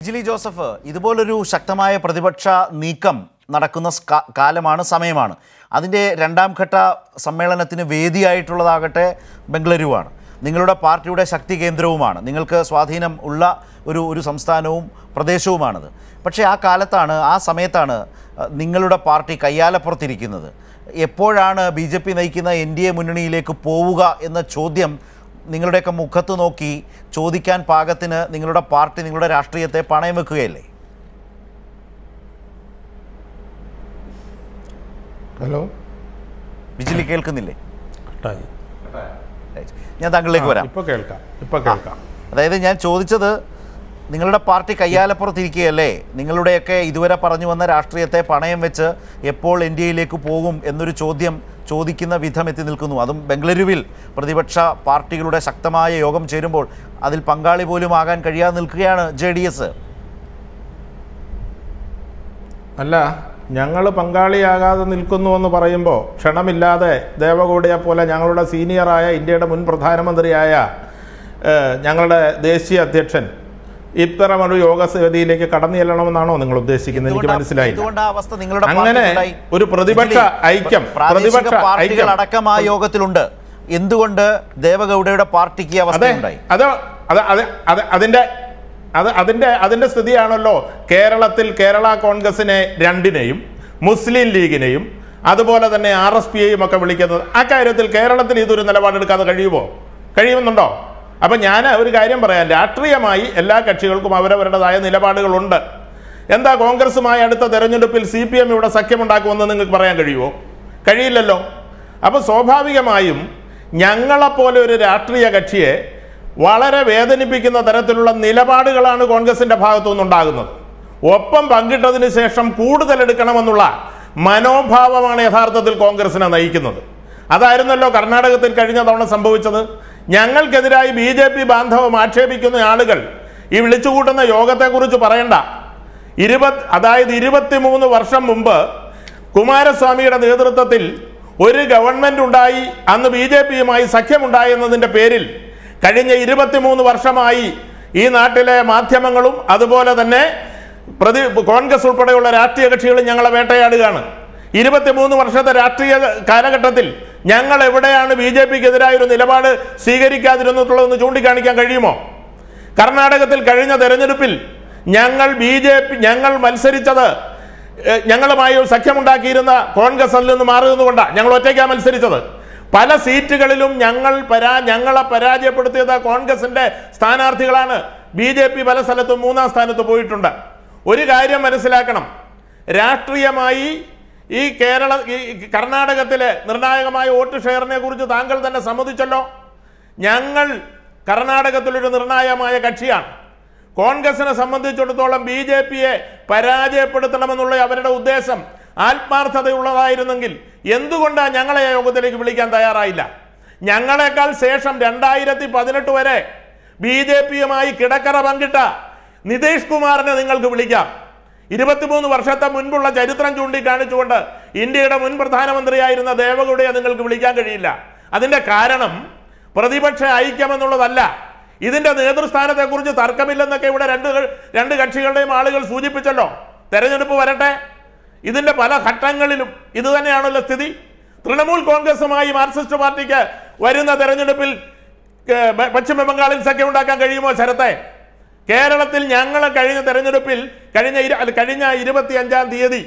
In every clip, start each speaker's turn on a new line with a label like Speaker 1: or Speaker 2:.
Speaker 1: Jili Joseph ഇതുപോലൊരു ശക്തമായ പ്രതിപക്ഷ നീക്കം നടക്കുന്ന സ്ക- കാലമാണ് സമയമാണ് അതിൻ്റെ രണ്ടാം ഘട്ട സമ്മേളനത്തിന് വേദിയായിട്ടുള്ളതാകട്ടെ ബംഗളൂരുവാണ് നിങ്ങളുടെ പാർട്ടിയുടെ ശക്തി കേന്ദ്രവുമാണ് നിങ്ങൾക്ക് സ്വാധീനം ഉള്ള ഒരു ഒരു സംസ്ഥാനവും പ്രദേശവുമാണത് പക്ഷേ ആ കാലത്താണ് ആ സമയത്താണ് അഹ്, നിങ്ങളുടെ പാർട്ടി കയ്യാലപ്പുറത്തിരിക്കുന്നത് എപ്പോഴാണ് ബി ജെ പി നയിക്കുന്ന എൻ ഡി എ മുന്നണിയിലേക്ക് പോവുക എന്ന ചോദ്യം നിങ്ങളുടെയൊക്കെ മുഖത്ത് നോക്കി ചോദിക്കാൻ പാകത്തിന് നിങ്ങളുടെ പാർട്ടി നിങ്ങളുടെ രാഷ്ട്രീയത്തെ പണയം വെക്കുകയല്ലേ
Speaker 2: ഹലോ
Speaker 1: വിജിലി കേൾക്കുന്നില്ലേ
Speaker 2: കട്ടായി
Speaker 1: Right. ഞാൻ താങ്കളിലേക്ക് വരാം
Speaker 2: ഇപ്പൊ കേൾക്കാം ഇപ്പൊ കേൾക്കാം
Speaker 1: അതായത് ഞാൻ ചോദിച്ചത് നിങ്ങളുടെ പാർട്ടി കയ്യാലപ്പുറത്തിരിക്കുകയല്ലേ നിങ്ങളുടെയൊക്കെ ഇതുവരെ പറഞ്ഞു വന്ന രാഷ്ട്രീയത്തെ പണയം വെച്ച് എപ്പോൾ എൻ ഡി എയിലേക്ക് പോകും എന്നൊരു ചോദ്യം ചോദിക്കുന്ന വിധം എത്തി നിൽക്കുന്നു അതും ബംഗളൂരുവിൽ പ്രതിപക്ഷ പാർട്ടികളുടെ ശക്തമായ യോഗം ചേരുമ്പോൾ അതിൽ പങ്കാളി പോലും ആകാൻ കഴിയാതെ നിൽക്കുകയാണ് ജെ ഡി എസ്
Speaker 2: അല്ല ഞങ്ങൾ പങ്കാളിയാകാതെ നിൽക്കുന്നു എന്ന് പറയുമ്പോൾ ക്ഷണമില്ലാതെ ദേവഗൗഡയെ പോലെ ഞങ്ങളുടെ സീനിയറായ ഇന്ത്യയുടെ മുൻ പ്രധാനമന്ത്രിയായ ഏഹ്, ഞങ്ങളുടെ ദേശീയ അധ്യക്ഷൻ ഇത്തരമൊരു യോഗസേവതിയിലേക്ക് കടന്നു ചെല്ലണമെന്നാണോ നിങ്ങൾ ഉദ്ദേശിക്കുന്നത് എനിക്ക്
Speaker 1: എന്തുകൊണ്ടാ-
Speaker 2: മനസ്സിലായില്ല
Speaker 1: എന്തുകൊണ്ടാ ആ അവസ്ഥ നിങ്ങളുടെ
Speaker 2: അങ്ങനെ
Speaker 1: പാർട്ടിയിലുണ്ടായി?
Speaker 2: ഒരു പ്രതിപക്ഷ
Speaker 1: ഇതിലെ
Speaker 2: ഐക്യം,
Speaker 1: പ്രാദേശിക
Speaker 2: പ്രതിപക്ഷ
Speaker 1: പാർട്ടികൾ
Speaker 2: ഐക്യം.
Speaker 1: അടക്കം ആ യോഗത്തിലുണ്ട് എന്തുകൊണ്ട് ദേവഗൗഡയുടെ പാർട്ടിക്ക് ഈ
Speaker 2: അതെ
Speaker 1: അവസ്ഥയുണ്ടായി
Speaker 2: അത് അത് അത് അത് അതിന്റെ അത് അതിന്റെ അതിന്റെ സ്ഥിതിയാണല്ലോ കേരളത്തിൽ കേരള കോൺഗ്രസിനെ രണ്ടിനെയും മുസ്ലിം ലീഗിനെയും അതുപോലെ തന്നെ ആർ എസ് പിയെയും ഒക്കെ വിളിക്കുന്നത് അക്കാര്യത്തിൽ കേരളത്തിൽ ഇതൊരു നിലപാടെടുക്കാതെ കഴിയുമോ കഴിയുമെന്നുണ്ടോ അപ്പം ഞാൻ ഒരു കാര്യം പറയാം രാഷ്ട്രീയമായി എല്ലാ കക്ഷികൾക്കും അവരവരുടേതായ നിലപാടുകളുണ്ട് എന്താ കോൺഗ്രസുമായി അടുത്ത തെരഞ്ഞെടുപ്പിൽ സി പി എം ഇവിടെ സഖ്യമുണ്ടാക്കുമെന്ന് നിങ്ങൾക്ക് പറയാൻ കഴിയുമോ കഴിയില്ലല്ലോ അപ്പോൾ സ്വാഭാവികമായും ഞങ്ങളെപ്പോലെ ഒരു രാഷ്ട്രീയ കക്ഷിയെ വളരെ വേദനിപ്പിക്കുന്ന തരത്തിലുള്ള നിലപാടുകളാണ് കോൺഗ്രസിന്റെ ഭാഗത്തു നിന്നുണ്ടാകുന്നത് ഒപ്പം പങ്കിട്ടതിന് ശേഷം കൂടുതൽ എടുക്കണമെന്നുള്ള മനോഭാവമാണ് യഥാർത്ഥത്തിൽ കോൺഗ്രസിനെ നയിക്കുന്നത് അതായിരുന്നല്ലോ കർണാടകത്തിൽ കഴിഞ്ഞ തവണ സംഭവിച്ചത് ഞങ്ങൾക്കെതിരായി ബി ജെ പി ബാന്ധവം ആക്ഷേപിക്കുന്ന ആളുകൾ ഈ വിളിച്ചുകൂട്ടുന്ന യോഗത്തെക്കുറിച്ച് പറയണ്ട ഇരുപത് അതായത് ഇരുപത്തിമൂന്ന് വർഷം മുമ്പ് കുമാരസ്വാമിയുടെ നേതൃത്വത്തിൽ ഒരു ഗവൺമെന്റ് ഉണ്ടായി അന്ന് ബി ജെ പിയുമായി സഖ്യമുണ്ടായി എന്നതിന്റെ പേരിൽ കഴിഞ്ഞ ഇരുപത്തിമൂന്ന് വർഷമായി ഈ നാട്ടിലെ മാധ്യമങ്ങളും അതുപോലെ തന്നെ പ്രതി കോൺഗ്രസ് ഉൾപ്പെടെയുള്ള രാഷ്ട്രീയ കക്ഷികളും ഞങ്ങളെ വേട്ടയാടുകയാണ് ഇരുപത്തിമൂന്ന് വർഷത്തെ രാഷ്ട്രീയ കാലഘട്ടത്തിൽ ഞങ്ങൾ എവിടെയാണ് ബി ജെ പിക്കെതിരായ ഒരു നിലപാട് സ്വീകരിക്കാതിരുന്നിട്ടുള്ളതെന്ന് ചൂണ്ടിക്കാണിക്കാൻ കഴിയുമോ കർണാടകത്തിൽ കഴിഞ്ഞ തെരഞ്ഞെടുപ്പിൽ ഞങ്ങൾ ബി ജെ പി ഞങ്ങൾ മത്സരിച്ചത് ഏഹ്, ഞങ്ങളുമായി ഒരു സഖ്യമുണ്ടാക്കിയിരുന്ന കോൺഗ്രസ് അതിൽ നിന്ന് മാറുന്നതുകൊണ്ടാണ് ഞങ്ങൾ ഒറ്റയ്ക്കാണ് മത്സരിച്ചത് പല സീറ്റുകളിലും ഞങ്ങൾ പരാ ഞങ്ങളെ പരാജയപ്പെടുത്തിയത് കോൺഗ്രസിന്റെ സ്ഥാനാർത്ഥികളാണ് ബി ജെ പി പല സ്ഥലത്തും മൂന്നാം സ്ഥാനത്ത് പോയിട്ടുണ്ട് ഒരു കാര്യം മനസ്സിലാക്കണം രാഷ്ട്രീയമായി ഈ കേരള ഈ കർണാടകത്തിലെ നിർണായകമായ വോട്ട് ഷെയറിനെ കുറിച്ച് താങ്കൾ തന്നെ സമ്മതിച്ചല്ലോ ഞങ്ങൾ കർണാടകത്തിലൊരു നിർണായകമായ കക്ഷിയാണ് കോൺഗ്രസിനെ സംബന്ധിച്ചിടത്തോളം ബി ജെ പിയെ പരാജയപ്പെടുത്തണമെന്നുള്ള അവരുടെ ഉദ്ദേശം ആത്മാർത്ഥതയുള്ളതായിരുന്നെങ്കിൽ എന്തുകൊണ്ടാണ് ഞങ്ങളെ ആ യോഗത്തിലേക്ക് വിളിക്കാൻ തയ്യാറായില്ല ഞങ്ങളെക്കാൾ ശേഷം രണ്ടായിരത്തി പതിനെട്ട് വരെ ബി ജെ പിയുമായി കിടക്കറ പങ്കിട്ട നിതീഷ് കുമാറിനെ നിങ്ങൾക്ക് വിളിക്കാം ഇരുപത്തിമൂന്ന് വർഷത്തെ മുൻപുള്ള ചരിത്രം ചൂണ്ടിക്കാണിച്ചുകൊണ്ട് ഇന്ത്യയുടെ മുൻ പ്രധാനമന്ത്രിയായിരുന്ന ദേവഗൗഡയെ നിങ്ങൾക്ക് വിളിക്കാൻ കഴിയില്ല അതിന്റെ കാരണം പ്രതിപക്ഷ ഐക്യം എന്നുള്ളതല്ല ഇതിന്റെ നേതൃസ്ഥാനത്തെക്കുറിച്ച് തർക്കമില്ലെന്നൊക്കെ ഇവിടെ രണ്ട് ക- രണ്ട് കക്ഷികളുടെയും ആളുകൾ സൂചിപ്പിച്ചല്ലോ തെരഞ്ഞെടുപ്പ് വരട്ടെ ഇതിന്റെ പല ഘട്ടങ്ങളിലും ഇത് തന്നെയാണല്ലോ സ്ഥിതി തൃണമൂൽ കോൺഗ്രസുമായി മാർക്സിസ്റ്റ് പാർട്ടിക്ക് വരുന്ന തെരഞ്ഞെടുപ്പിൽ ഏർ, ബ- പശ്ചിമ ബംഗാളിൽ സഖ്യമുണ്ടാക്കാൻ കഴിയുമോ ശരത്തെ കേരളത്തിൽ ഞങ്ങൾ കഴിഞ്ഞ തെരഞ്ഞെടുപ്പിൽ കഴിഞ്ഞ ഇരു- അല്ല, കഴിഞ്ഞ ഇരുപത്തി അഞ്ചാം തീയതി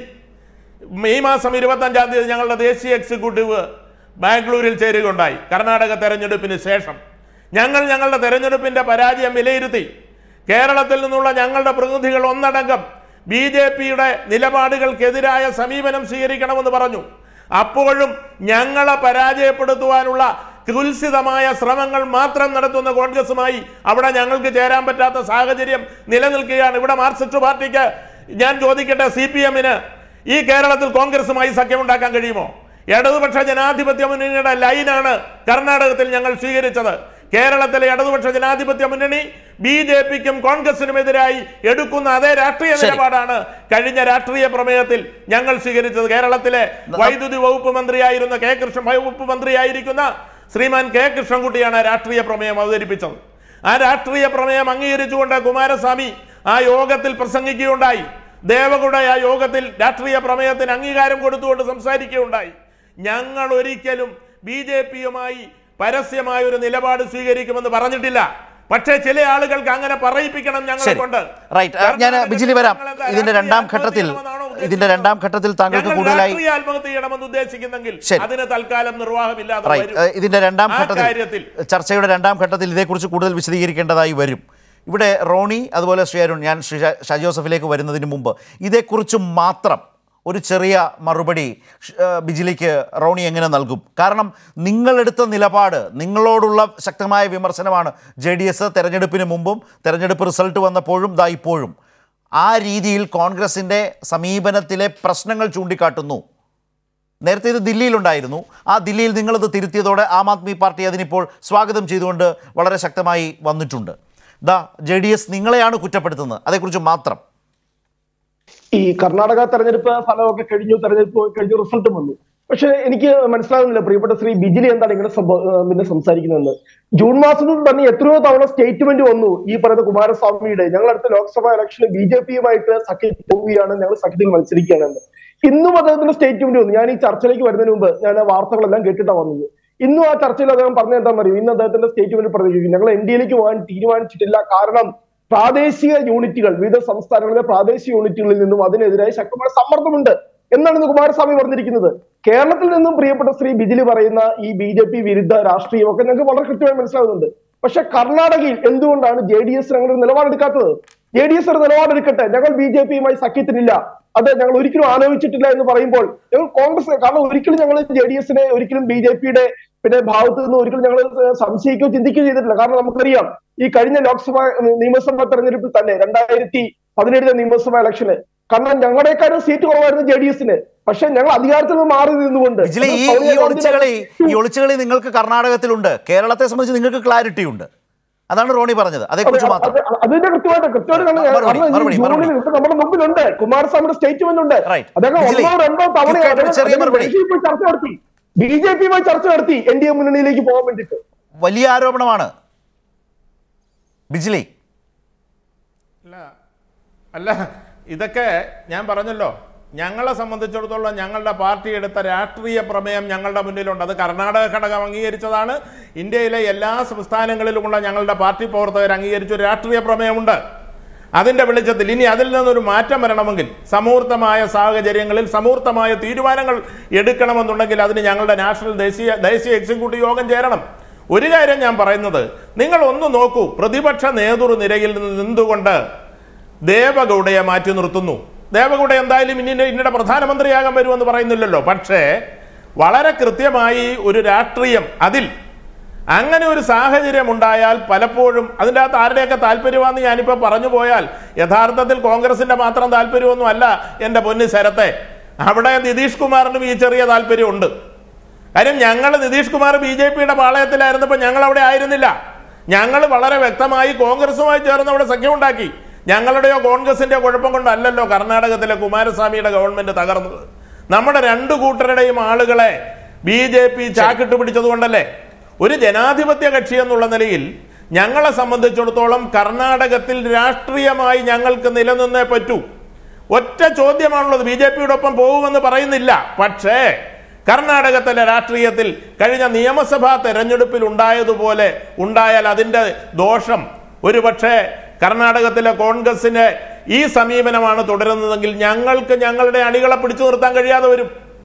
Speaker 2: മെയ് മാസം ഇരുപത്തി അഞ്ചാം തീയതി ഞങ്ങളുടെ ദേശീയ എക്സിക്യൂട്ടീവ് ബാംഗ്ലൂരിൽ ചേരുകയുണ്ടായി കർണാടക തെരഞ്ഞെടുപ്പിന് ശേഷം ഞങ്ങൾ ഞങ്ങളുടെ തെരഞ്ഞെടുപ്പിന്റെ പരാജയം വിലയിരുത്തി കേരളത്തിൽ നിന്നുള്ള ഞങ്ങളുടെ പ്രതിനിധികൾ ഒന്നടങ്കം ബി ജെ പിയുടെ നിലപാടുകൾക്കെതിരായ സമീപനം സ്വീകരിക്കണമെന്ന് പറഞ്ഞു അപ്പോഴും ഞങ്ങളെ പരാജയപ്പെടുത്തുവാനുള്ള കുൽസിതമായ ശ്രമങ്ങൾ മാത്രം നടത്തുന്ന കോൺഗ്രസുമായി അവിടെ ഞങ്ങൾക്ക് ചേരാൻ പറ്റാത്ത സാഹചര്യം നിലനിൽക്കുകയാണ് ഇവിടെ മാർക്സിസ്റ്റ് പാർട്ടിക്ക് ഞാൻ ചോദിക്കട്ടെ സി പി എമ്മിന് ഈ കേരളത്തിൽ കോൺഗ്രസുമായി സഖ്യമുണ്ടാക്കാൻ കഴിയുമോ ഇടതുപക്ഷ ജനാധിപത്യ മുന്നണിയുടെ ലൈനാണ് കർണാടകത്തിൽ ഞങ്ങൾ സ്വീകരിച്ചത് കേരളത്തിലെ ഇടതുപക്ഷ ജനാധിപത്യ മുന്നണി ബി ജെ പിക്കും കോൺഗ്രസിനുമെതിരായി എടുക്കുന്ന അതേ രാഷ്ട്രീയ
Speaker 1: ശരി.
Speaker 2: നിലപാടാണ് കഴിഞ്ഞ രാഷ്ട്രീയ പ്രമേയത്തിൽ ഞങ്ങൾ സ്വീകരിച്ചത് കേരളത്തിലെ വൈദ്യുതി വകുപ്പ് മന്ത്രിയായിരുന്ന കെ കൃഷ്ണൻ വകുപ്പ് മന്ത്രിയായിരിക്കുന്ന ശ്രീമാൻ കെ കൃഷ്ണൻകുട്ടിയാണ് ആ രാഷ്ട്രീയ പ്രമേയം അവതരിപ്പിച്ചത് ആ രാഷ്ട്രീയ പ്രമേയം അംഗീകരിച്ചുകൊണ്ട് കുമാരസ്വാമി ആ യോഗത്തിൽ പ്രസംഗിക്കുകയുണ്ടായി ദേവകുട ആ യോഗത്തിൽ രാഷ്ട്രീയ പ്രമേയത്തിന് അംഗീകാരം കൊടുത്തുകൊണ്ട് സംസാരിക്കുകയുണ്ടായി ഞങ്ങൾ ഒരിക്കലും ബി ജെ പിയുമായി പരസ്യമായ ഒരു നിലപാട് സ്വീകരിക്കുമെന്ന് പറഞ്ഞിട്ടില്ല പക്ഷേ ചില ആളുകൾക്ക് അങ്ങനെ പറയിപ്പിക്കണം ഞങ്ങളെ
Speaker 1: ശരി
Speaker 2: കൊണ്ട്
Speaker 1: റൈറ്റ് ഞാൻ ബിജിലി വരാം ഇതിന്റെ രണ്ടാം ഘട്ടത്തിൽ ഇതിന്റെ രണ്ടാം ഘട്ടത്തിൽ താങ്കൾക്ക് കൂടുതലായി
Speaker 2: രാഷ്ട്രീയ ആത്മഹത്യ ചെയ്യണമെന്ന് ഉദ്ദേശിക്കുന്നെങ്കിൽ
Speaker 1: ശരി.
Speaker 2: അതിന് തൽക്കാലം നിർവാഹമില്ലാതെ
Speaker 1: റൈറ്റ്
Speaker 2: വരും.
Speaker 1: ഇതിന്റെ രണ്ടാം
Speaker 2: ആ
Speaker 1: ഘട്ടത്തിൽ
Speaker 2: കാര്യത്തിൽ
Speaker 1: ചർച്ചയുടെ രണ്ടാം ഘട്ടത്തിൽ ഇതേക്കുറിച്ച് കൂടുതൽ വിശദീകരിക്കേണ്ടതായി വരും ഇവിടെ റോണി അതുപോലെ ശ്രീ അരുൺ ഞാൻ ശ്രീ ഷ- ഷാജി ജോസഫിലേക്ക് വരുന്നതിന് മുമ്പ് ഇതേക്കുറിച്ച് മാത്രം ഒരു ചെറിയ മറുപടി ഷ്- ഏ, ബിജിലിക്ക് റോണി എങ്ങനെ നൽകും കാരണം നിങ്ങളെടുത്ത നിലപാട് നിങ്ങളോടുള്ള ശക്തമായ വിമർശനമാണ് ജെ ഡി എസ് തെരഞ്ഞെടുപ്പിന് മുമ്പും തെരഞ്ഞെടുപ്പ് റിസൾട്ട് വന്നപ്പോഴും ദാ ഇപ്പോഴും ആ രീതിയിൽ കോൺഗ്രസിൻ്റെ സമീപനത്തിലെ പ്രശ്നങ്ങൾ ചൂണ്ടിക്കാട്ടുന്നു നേരത്തെ ഇത് ദില്ലിയിലുണ്ടായിരുന്നു ആ ദില്ലിയിൽ നിങ്ങളത് തിരുത്തിയതോടെ ആം ആദ്മി പാർട്ടി അതിനിപ്പോൾ സ്വാഗതം ചെയ്തുകൊണ്ട് വളരെ ശക്തമായി വന്നിട്ടുണ്ട് ദാ ജെ ഡി എസ് നിങ്ങളെയാണ് കുറ്റപ്പെടുത്തുന്നത് അതേക്കുറിച്ച് മാത്രം
Speaker 3: ഈ കർണാടക തെരഞ്ഞെടുപ്പ് ഫലമൊക്കെ കഴിഞ്ഞു തെരഞ്ഞെടുപ്പ് കഴിഞ്ഞു റിസൾട്ടും വന്നു പക്ഷെ എനിക്ക് മനസ്സിലാകുന്നില്ല പ്രിയപ്പെട്ട ശ്രീ ബിജിലി എന്താണ് ഇങ്ങനെ സംഭവ- ഏഹ് പിന്നെ സംസാരിക്കുന്നതെന്ന് ജൂൺ മാസത്തിൽ തന്നെ എത്രയോ തവണ സ്റ്റേറ്റ്മെന്റ് വന്നു ഈ പറയുന്ന കുമാരസ്വാമിയുടെ ഞങ്ങൾ അടുത്ത ലോക്സഭാ ഇലക്ഷനിൽ ബി ജെ പിയുമായിട്ട് സഖ്യത്തിൽ പോവുകയാണ് ഞങ്ങൾ സഖ്യത്തിൽ മത്സരിക്കുകയാണെന്ന് ഇന്നും അദ്ദേഹത്തിന്റെ സ്റ്റേറ്റ്മെന്റ് വന്നു ഞാൻ ഈ ചർച്ചയിലേക്ക് വരുന്നതിന് മുമ്പ് ഞാൻ ആ വാർത്തകളെല്ലാം കേട്ടിട്ടാണ് വന്നത് ഇന്നും ആ ചർച്ചയിൽ അദ്ദേഹം പറഞ്ഞ എന്താണെന്ന് അറിയോ ഇന്ന് അദ്ദേഹത്തിന്റെ സ്റ്റേറ്റ്മെന്റ് പറഞ്ഞിരിക്കുന്നു ഞങ്ങൾ എൻ ഡി എയിലേക്ക് പോകാൻ തീരുമാനിച്ചിട്ടില്ല കാരണം പ്രാദേശിക യൂണിറ്റുകൾ വിവിധ സംസ്ഥാനങ്ങളിലെ പ്രാദേശിക യൂണിറ്റുകളിൽ നിന്നും അതിനെതിരായി ശക്തമായ സമ്മർദ്ദമുണ്ട് എന്നാണ് ഇന്ന് കുമാരസ്വാമി പറഞ്ഞിരിക്കുന്നത് കേരളത്തിൽ നിന്നും പ്രിയപ്പെട്ട ശ്രീ ബിജിലി പറയുന്ന ഈ ബി ജെ പി വിരുദ്ധ രാഷ്ട്രീയമൊക്കെ ഞങ്ങൾക്ക് വളരെ കൃത്യമായി മനസ്സിലാകുന്നുണ്ട് പക്ഷെ കർണാടകയിൽ എന്തുകൊണ്ടാണ് ജെ ഡി എസ് അങ്ങനെ ഒരു നിലപാടെടുക്കാത്തത് ജെ ഡി എസ് ഒരു നിലപാടെടുക്കട്ടെ ഞങ്ങൾ ബി ജെ പിയുമായി സഖ്യത്തിനില്ല അത് ഞങ്ങൾ ഒരിക്കലും ആലോചിച്ചിട്ടില്ല എന്ന് പറയുമ്പോൾ ഞങ്ങൾ കോൺഗ്രസ് കാരണം ഒരിക്കലും ഞങ്ങൾ ജെ ഡി എസിനെ ഒരിക്കലും ബി ജെ പിയുടെ പിന്നെ ഭാഗത്ത് നിന്ന് ഒരിക്കലും ഞങ്ങൾ സംശയിക്കുകയോ ചിന്തിക്കുകയോ ചെയ്തിട്ടില്ല കാരണം നമുക്കറിയാം ഈ കഴിഞ്ഞ ലോക്സഭ നിയമസഭാ തെരഞ്ഞെടുപ്പിൽ തന്നെ രണ്ടായിരത്തി പതിനേഴിലെ നിയമസഭാ ഇലക്ഷന് കാരണം ഞങ്ങളുടെക്കാരും സീറ്റ് കുറവായിരുന്നു ജെ ഡി എസിന് പക്ഷെ ഞങ്ങൾ അധികാരത്തിൽ നിന്ന് മാറി നിന്നുകൊണ്ട്
Speaker 1: ബിജിലി ഈ
Speaker 3: സോണിയാ
Speaker 1: ഈ
Speaker 3: ഗാന്ധി
Speaker 1: ഒളിച്ചുകളി ഈ ഒളിച്ചുകളി നിങ്ങൾക്ക് കർണാടകത്തിലുണ്ട് കേരളത്തെ സംബന്ധിച്ച് നിങ്ങൾക്ക് ക്ലാരിറ്റി ഉണ്ട് അതാണ് റോണി പറഞ്ഞത് അതേക്കുറിച്ച് മാത്രം
Speaker 3: അത് അതിന്റെ കൃത്യമായിട്ട് കൃത്യമായിട്ട് കാരണം ഞാൻ-
Speaker 1: മറുപടി,
Speaker 3: കാരണം ഈ
Speaker 1: മറുപടി, മറുപടി.
Speaker 3: ജൂണിൽ ഇവിടെ നമ്മുടെ മുമ്പിലുണ്ട് കുമാരസ്വാമിയുടെ സ്റ്റേറ്റ്മെന്റ് ഉണ്ട്
Speaker 1: Right.
Speaker 3: അദ്ദേഹം
Speaker 1: ബിജിലി,
Speaker 3: ഒന്നോ രണ്ടോ തവണ
Speaker 1: quick ആയിട്ട് ഒരു ചെറിയ മറുപടി.
Speaker 3: ചർച്ച നടത്തി ബി ജെ പിയുമായി ചർച്ച നടത്തി എൻ ഡി എ മുന്നണിയിലേക്ക് പോകാൻ വേണ്ടിയിട്ട്
Speaker 1: വലിയ ആരോപണമാണ് ബിജിലി
Speaker 2: അല്ല അല്ല ഇതൊക്കെ ഞാൻ പറഞ്ഞല്ലോ ഞങ്ങളെ സംബന്ധിച്ചിടത്തോളം ഞങ്ങളുടെ പാർട്ടി എടുത്ത രാഷ്ട്രീയ പ്രമേയം ഞങ്ങളുടെ മുന്നിലുണ്ട് അത് കർണാടക ഘടകം അംഗീകരിച്ചതാണ് ഇന്ത്യയിലെ എല്ലാ സംസ്ഥാനങ്ങളിലുമുള്ള ഞങ്ങളുടെ പാർട്ടി പ്രവർത്തകർ അംഗീകരിച്ച ഒരു രാഷ്ട്രീയ പ്രമേയമുണ്ട് അതിൻ്റെ വെളിച്ചത്തിൽ ഇനി അതിൽ നിന്നൊരു മാറ്റം വരണമെങ്കിൽ സമൂർത്തമായ സാഹചര്യങ്ങളിൽ സമൂർത്തമായ തീരുമാനങ്ങൾ എടുക്കണമെന്നുണ്ടെങ്കിൽ അതിന് ഞങ്ങളുടെ നാഷണൽ ദേശീയ ദേശീയ എക്സിക്യൂട്ടീവ് യോഗം ചേരണം ഒരു കാര്യം ഞാൻ പറയുന്നത് നിങ്ങൾ ഒന്ന് നോക്കൂ പ്രതിപക്ഷ നേതൃനിരയിൽ നിന്ന് നിന്നുകൊണ്ട് ദേവഗൗഡയെ മാറ്റി നിർത്തുന്നു ദേവഗൗഡ എന്തായാലും ഇനി ഇന്ത്യയുടെ പ്രധാനമന്ത്രിയാകാൻ വരുമെന്ന് പറയുന്നില്ലല്ലോ പക്ഷേ വളരെ കൃത്യമായി ഒരു രാഷ്ട്രീയം അതിൽ അങ്ങനെ ഒരു സാഹചര്യം ഉണ്ടായാൽ പലപ്പോഴും അതിൻ്റെ അകത്ത് ആരുടെയൊക്കെ താല്പര്യമാണെന്ന് ഞാനിപ്പോൾ പറഞ്ഞു പോയാൽ യഥാർത്ഥത്തിൽ കോൺഗ്രസിന്റെ മാത്രം താല്പര്യമൊന്നും അല്ല എൻ്റെ പൊന്നു ശരത്തെ അവിടെ നിതീഷ് കുമാറിനും ഈ ചെറിയ താല്പര്യമുണ്ട് കാര്യം ഞങ്ങൾ നിതീഷ് കുമാർ ബി ജെ പിയുടെ പാളയത്തിലായിരുന്നപ്പോൾ ഞങ്ങൾ അവിടെ ആയിരുന്നില്ല ഞങ്ങൾ വളരെ വ്യക്തമായി കോൺഗ്രസുമായി ചേർന്ന് അവിടെ സഖ്യമുണ്ടാക്കി ഞങ്ങളുടെയോ കോൺഗ്രസിന്റെയോ കുഴപ്പം കൊണ്ടല്ലല്ലോ കർണാടകത്തിലെ കുമാരസ്വാമിയുടെ ഗവൺമെന്റ് തകർന്നത് നമ്മുടെ രണ്ടു കൂട്ടരുടെയും ആളുകളെ ബി ജെ പി ചാക്കിട്ട് പിടിച്ചതുകൊണ്ടല്ലേ ഒരു ജനാധിപത്യ കക്ഷി എന്നുള്ള നിലയിൽ ഞങ്ങളെ സംബന്ധിച്ചിടത്തോളം കർണാടകത്തിൽ രാഷ്ട്രീയമായി ഞങ്ങൾക്ക് നിലനിന്നേ പറ്റൂ ഒറ്റ ചോദ്യമാണുള്ളത് ബി ജെ പിയുടെ ഒപ്പം പോകുമെന്ന് പറയുന്നില്ല പക്ഷേ കർണാടകത്തിലെ രാഷ്ട്രീയത്തിൽ കഴിഞ്ഞ നിയമസഭാ തെരഞ്ഞെടുപ്പിൽ ഉണ്ടായതുപോലെ ഉണ്ടായാൽ അതിൻ്റെ ദോഷം ഒരുപക്ഷെ കർണാടകത്തിലെ കോൺഗ്രസിന് ഈ സമീപനമാണ് തുടരുന്നതെങ്കിൽ ഞങ്ങൾക്ക് ഞങ്ങളുടെ അണികളെ പിടിച്ചു നിർത്താൻ കഴിയാതെ വരും